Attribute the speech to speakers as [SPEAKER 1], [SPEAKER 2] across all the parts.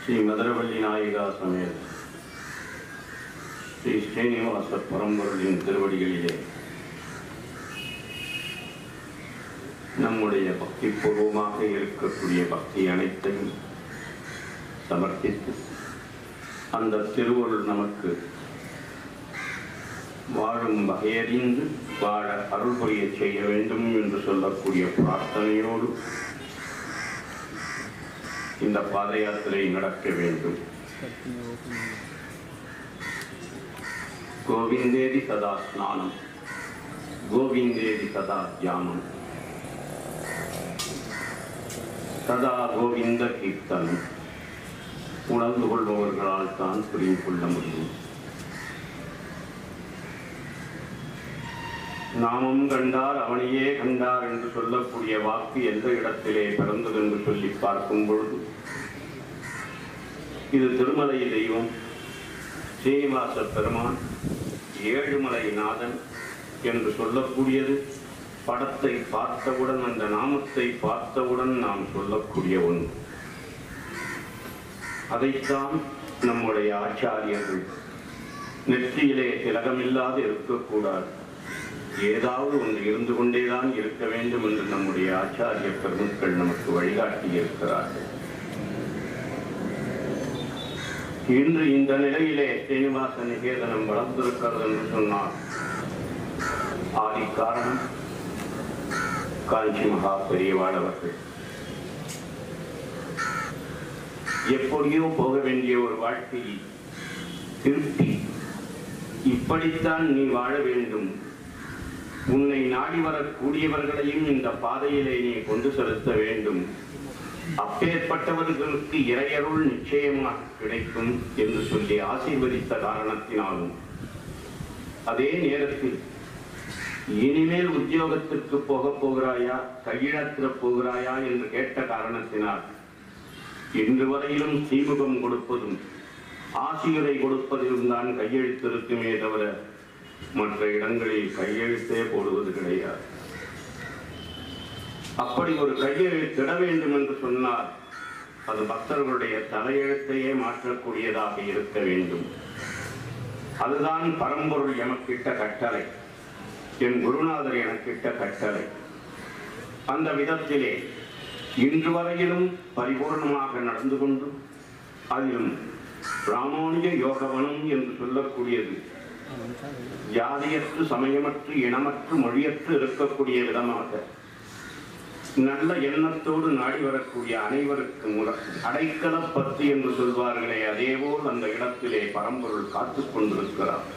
[SPEAKER 1] ஸ்ரீ மதுரவள்ளி நாயிகா சமேத ஸ்ரீ ஸ்ரீனிவாச பரம்பொருளின் திருவடிகளிலே நம்முடைய பக்தி பூர்வமாக இருக்கக்கூடிய பக்தி அனைத்தையும் சமர்ப்பித்து அந்த திருவருள் நமக்கு வாழும் வகையறிந்து வாழ அருள் புரிய செய்ய வேண்டும் என்று சொல்லக்கூடிய பிரார்த்தனையோடு இந்த பாத யாத்திரை நடக்க வேண்டும் கோவிந்தேதி சதா ஸ்நானம் கோவிந்தேதி சதா தியானம் சதா கோவிந்த கீர்த்தனம் உணர்ந்து கொள்பவர்களால் தான் புரிந்து கொள்ள முடியும் நாமும் கண்டார் அவனையே கண்டார் என்று சொல்லக்கூடிய வாக்கு எந்த இடத்திலே பிறந்தது என்று சொல்லி பார்க்கும் பொழுது இது திருமலை தெய்வம் ஸ்ரீனிவாச பெருமான் ஏழுமலை நாதன் என்று சொல்லக்கூடியது படத்தை பார்த்தவுடன் அந்த நாமத்தை பார்த்தவுடன் நாம் சொல்லக்கூடிய ஒன்று அதைத்தான் நம்முடைய ஆச்சாரியர்கள் நெற்றியிலே திலகமில்லாது இருக்கக்கூடாது ஏதாவது ஒன்று இருந்து கொண்டேதான் இருக்க வேண்டும் என்று நம்முடைய ஆச்சாரிய பெருமக்கள் நமக்கு வழிகாட்டி இருக்கிறார்கள் இன்று இந்த நிலையிலே ஸ்ரீனிவாச நிகேதனம் வளர்ந்திருக்கிறது என்று சொன்னார் ஆதி காரணம் காஞ்சி மகா பெரியவாள் அவர்கள் எப்படியோ போக வேண்டிய ஒரு வாழ்க்கையை திருப்பி இப்படித்தான் நீ வாழ வேண்டும் உன்னை நாடி வரக்கூடியவர்களையும் இந்த பாதையிலே நீ கொண்டு செலுத்த வேண்டும் அப்பேற்பட்டவர்களுக்கு இறையருள் நிச்சயமாக கிடைக்கும் என்று சொல்லி ஆசீர்வதித்த காரணத்தினாலும் அதே நேரத்தில் இனிமேல் உத்தியோகத்திற்கு போக போகிறாயா கையிழத்திர போகிறாயா என்று கேட்ட காரணத்தினால் இன்று வரையிலும் சீமுகம் கொடுப்பதும் ஆசிரியரை கொடுப்பதிலும் தான் கையெழுத்திருக்குமே தவிர மற்ற இடங்களில் கையெழுத்தே போடுவது கிடையாது அப்படி ஒரு கையெழுத்திட வேண்டும் என்று சொன்னால் அது பக்தர்களுடைய தலையெழுத்தையே மாற்றக்கூடியதாக இருக்க வேண்டும் அதுதான் பரம்பொருள் எமக்கிட்ட கட்டளை என் குருநாதர் எனக்கிட்ட கட்டளை அந்த விதத்திலே இன்று வரையிலும் பரிபூர்ணமாக நடந்து கொண்டு அதிலும் பிராமணிய யோகவனம் என்று சொல்லக்கூடியது ஜாதியற்று சமயமற்று இனமற்று மொழியற்று இருக்கக்கூடிய விதமாக நல்ல எண்ணத்தோடு நாடி வரக்கூடிய அனைவருக்கும் உல- அடைக்கலப் பத்து என்று சொல்வார்களே அதேபோல் அந்த இடத்திலே பரம்பொருள் காத்துக் கொண்டிருக்கிறார்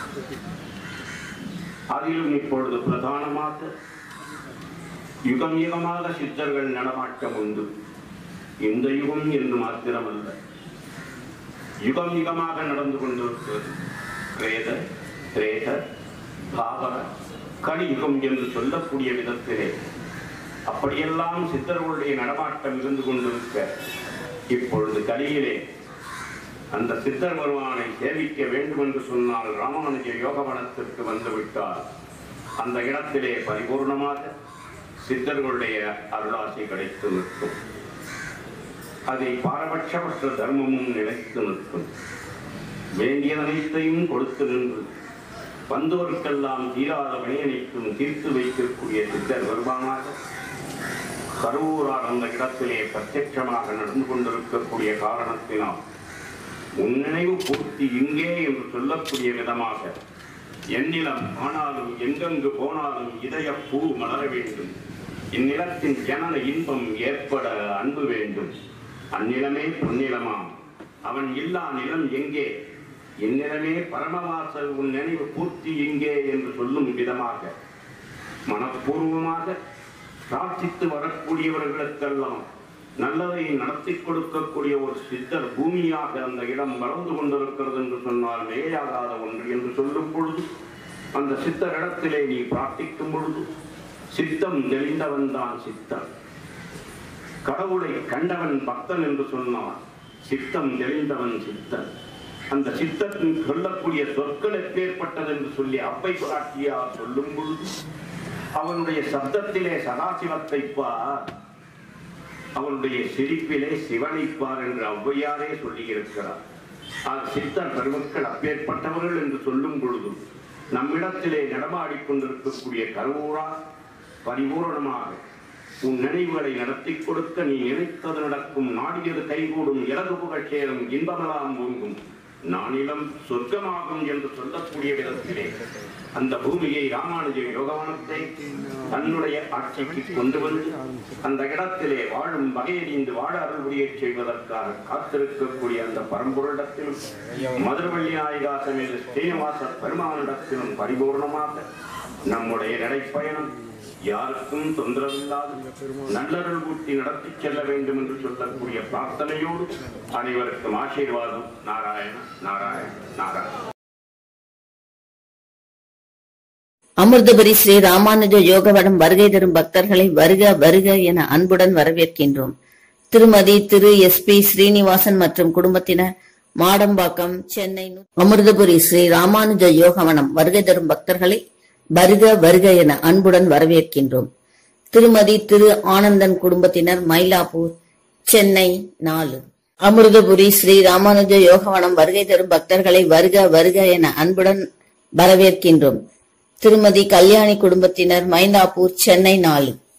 [SPEAKER 1] அதிலும் இப்பொழுது பிரதானமாக யுகம் யுகமாக சித்தர்கள் நடமாட்டம் உண்டு இந்த யுகம் என்று மாத்திரமல்ல யுகம் யுகமாக நடந்து கொண்டிருக்கிறது பிரேத திரேத பாவர கலியுகம் என்று சொல்லக்கூடிய விதத்திலே அப்படியெல்லாம் சித்தர்களுடைய நடமாட்டம் இருந்து கொண்டிருக்க இப்பொழுது கலியிலே அந்த சித்தர் பெருமானை சேவிக்க வேண்டும் என்று சொன்னால் ராமானுஜ யோகவனத்திற்கு வந்துவிட்டால் அந்த இடத்திலே பரிபூர்ணமாக சித்தர்களுடைய அருளாசி கிடைத்து நிற்கும் அதை பாரபட்சமற்ற தர்மமும் நிலைத்து நிற்கும் வேண்டியதனைத்தையும் கொடுத்து நின்று வந்தோருக்கெல்லாம் தீராத வினையனைக்கும் தீர்த்து வைக்கக்கூடிய சித்தர் பெருமானாக கருவூரார் அந்த இடத்திலே பிரத்யட்சமாக நடந்து கொண்டிருக்கக்கூடிய காரணத்தினால் உன் நினைவு பூர்த்தி இங்கே என்று சொல்லக்கூடிய விதமாக என்னிடம் ஆனாலும் எங்கெங்கு போனாலும் இதய பூ மலர வேண்டும் இந்நிலத்தின் ஜனன இன்பம் ஏற்பட அன்பு வேண்டும் அந்நிலமே பொன்னிலமாம் அவன் இல்லா நிலம் எங்கே இந்நிலமே பரமவாசல் உன் நினைவு பூர்த்தி இங்கே என்று சொல்லும் விதமாக மனப்பூர்வமாக பிரார்த்தித்து வரக்கூடியவர்களுக்கெல்லாம் நல்லதை நடத்தி கொடுக்கக்கூடிய ஒரு சித்தர் பூமியாக அந்த இடம் வளர்ந்து கொண்டிருக்கிறது என்று சொன்னால் மேயாகாத ஒன்று என்று சொல்லும் பொழுது அந்த சித்தர் இடத்திலே நீ பிரார்த்திக்கும் பொழுது சித்தம் தெளிந்தவன் தான் சித்தன் கடவுளை கண்டவன் பக்தன் என்று சொன்னான் சித்தம் தெளிந்தவன் சித்தன் அந்த சித்தத்தின் சொல்லக்கூடிய சொற்கள் எப்பேற்பட்டது என்று சொல்லி அப்பை பிராட்டியார் சொல்லும் பொழுது அவனுடைய சப்தத்திலே சதாசிவத்தை பார் அவருடைய சிரிப்பிலே சிவனைப்பார் என்று ஔவையாரே சொல்லியிருக்கிறார் ஆக சித்தர் பெருமக்கள் அப்பேற்பட்டவர்கள் என்று சொல்லும் பொழுது நம்மிடத்திலே நடமாடிக் கொண்டிருக்கக்கூடிய கருவூரா பரிபூரணமாக உன் நினைவுகளை நடத்தி கொடுக்க நீ நினைத்தது நடக்கும் நாடியது கைகூடும் இலகு புகழ் சேரும் இன்பமெல்லாம் பொங்கும் நானிலம் சொர்க்கமாகும் என்று சொல்லக்கூடிய விதத்திலே அந்த பூமியை ராமானுஜ யோகவனத்தை தன்னுடைய ஆட்சிக்கு கொண்டு வந்து அந்த இடத்திலே வாழும் வகையறிந்து வாழ அருள்புரியச் செய்வதற்காக காத்திருக்கக்கூடிய அந்த பரம்பொருளிடத்திலும் மதுரவள்ளி நாயகா சமேத ஸ்ரீனிவாச பெருமானிடத்திலும் பரிபூர்ணமாக நம்முடைய நடைப்பயணம் யாருக்கும் தொந்தரவில்லாது நல்லருள் ஊட்டி நடத்திச் செல்ல வேண்டும் என்று சொல்லக்கூடிய பிரார்த்தனையோடு அனைவருக்கும் ஆசீர்வாதம் நாராயண நாராயண நாராயண
[SPEAKER 2] அமிர்தபுரி ஸ்ரீ ராமானுஜ யோகவனம் வருகை தரும் பக்தர்களை வருக வருக என அன்புடன் வரவேற்கின்றோம் திருமதி திரு எஸ் பி ஸ்ரீனிவாசன் மற்றும் குடும்பத்தினர் மாடம்பாக்கம் சென்னை நூ- அமிர்தபுரி ஸ்ரீ ராமானுஜ யோகவனம் வருகை தரும் பக்தர்களை வருக வருக என அன்புடன் வரவேற்கின்றோம் திருமதி திரு ஆனந்தன் குடும்பத்தினர் மயிலாப்பூர் சென்னை நாலு அமிர்தபுரி ஸ்ரீ ராமானுஜ யோகவனம் வருகை தரும் பக்தர்களை வருக வருக என அன்புடன் வரவேற்கின்றோம் திருமதி கல்யாணி குடும்பத்தினர் மயிலாப்பூர் சென்னை நாலு